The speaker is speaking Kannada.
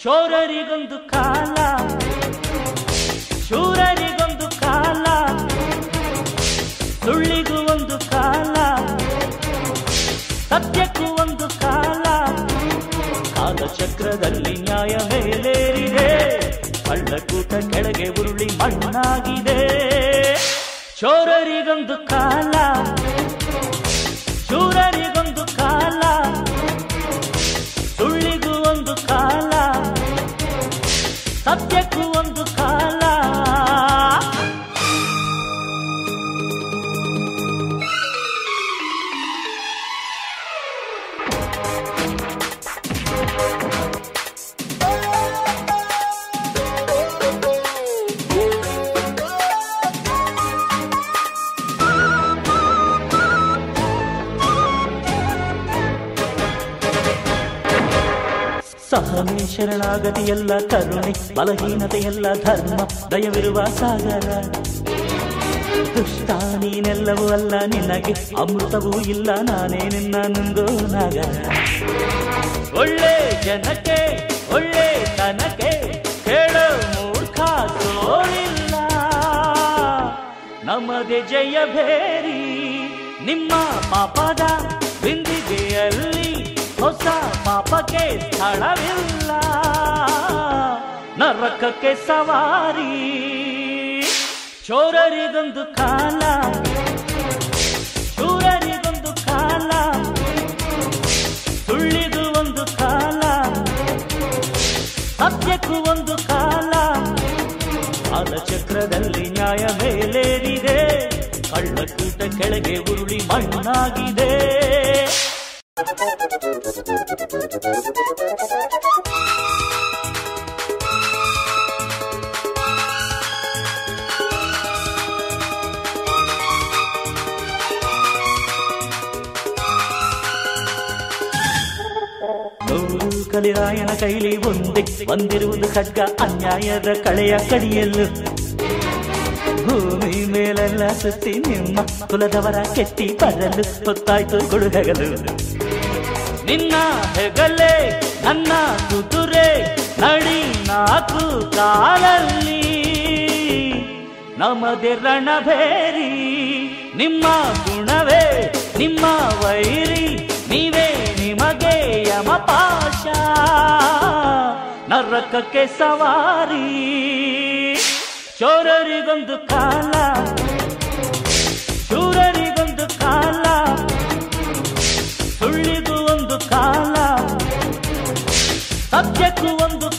ಶೋರರಿಗೊಂದು ಕಾಲ ಶೂರರಿಗೊಂದು ಕಾಲ ಸುಳ್ಳಿಗೂ ಒಂದು ಕಾಲ ಸತ್ಯಕ್ಕೂ ಒಂದು ಕಾಲ ಕಾಲಚಕ್ರದಲ್ಲಿ ನ್ಯಾಯ ಮೇಲೇರಿದೆ ಕಳ್ಳಕೂಟ ಕೆಳಗೆ ಉರುಳಿ ಮಣ್ಣಾಗಿದೆ ಶೋರರಿಗೊಂದು ಕಾಲ ಶೂರರಿಗೊಂದು ಕಾಲ ಸುಳ್ಳಿಗೂ ಒಂದು ಕಾಲ ಸತ್ಯಕ್ಕೂ ಒಂದು ಕಾಲ ಸಹನೆ ಶರಣಾಗತಿಯಲ್ಲ ಕರುಣೆ ಬಲಹೀನತೆಯಲ್ಲ ಧರ್ಮ ದಯವಿರುವ ಸಾಗರ ದುಷ್ಟ ನೀನೆಲ್ಲವೂ ಅಲ್ಲ ನಿನಗೆ ಅಮೃತವೂ ಇಲ್ಲ ನಾನೇ ನಿನ್ನ ನುಂಗೋ ನಾಗರ ಒಳ್ಳೆ ಜನಕ್ಕೆ ಒಳ್ಳೆ ತನಕ್ಕೆ ಕೇಳೋ ಮೂರ್ಖ ಸೋಲಿಲ್ಲ ನಮ್ಮದೇ ಜಯ ಭೇರಿ ನಿಮ್ಮ ಪಾಪದ ಬಿಂದಿಗೆಯಲ್ಲಿ ಹೊಸ ಪಾಪಕ್ಕೆ ಸ್ಥಳವಿಲ್ಲ ನರಕಕ್ಕೆ ಸವಾರಿ ಚೋರರಿಗೊಂದು ಕಾಲ ಶೂರರಿಗೊಂದು ಕಾಲ ಸುಳ್ಳಿಗೂ ಒಂದು ಕಾಲ ಸತ್ಯಕ್ಕೂ ಒಂದು ಕಾಲ ಕಾಲಚಕ್ರದಲ್ಲಿ ನ್ಯಾಯ ಮೇಲೇರಿದೆ ಕಳ್ಳಕೂಟ ಕೆಳಗೆ ಉರುಳಿ ಮಣ್ಣಾಗಿದೆ ನೂರು ಕಲಿರಾಯಣ ಕೈಲಿ ಒಂದೇ ಬಂದಿರುವುದು ಖಡ್ಗ ಅನ್ಯಾಯದ ಕಳೆಯ ಕಡಿಯಲು ಭೂಮಿ ಮೇಲೆಲ್ಲ ಸುತ್ತಿ ನಿಮ್ಮ ಕುಲದವರ ಕೆತ್ತಿ ಬರಲು ಹೊತ್ತಾಯ್ತು ಗುಡುಗಗಲು ನಿನ್ನ ಹೆಗಲೇ ನನ್ನ ಕುದುರೆ ನಡಿ ನಾಲ್ಕು ಕಾಲಲ್ಲಿ ನಮದೆ ರಣಭೇರಿ ನಿಮ್ಮ ಗುಣವೇ ನಿಮ್ಮ ವೈರಿ ನೀವೇ ನಿಮಗೆ ಯಮಪಾಶ ನರಕಕ್ಕೆ ಸವಾರಿ ಚೋರರಿಗೊಂದು ಕಾಲ ಶೂರರಿಗೊಂದು ಕಾಲ ಸುಳ್ಳಿಗೂ ಒಂದು ಕಾಲ ಸತ್ಯಕ್ಕೂ ಒಂದು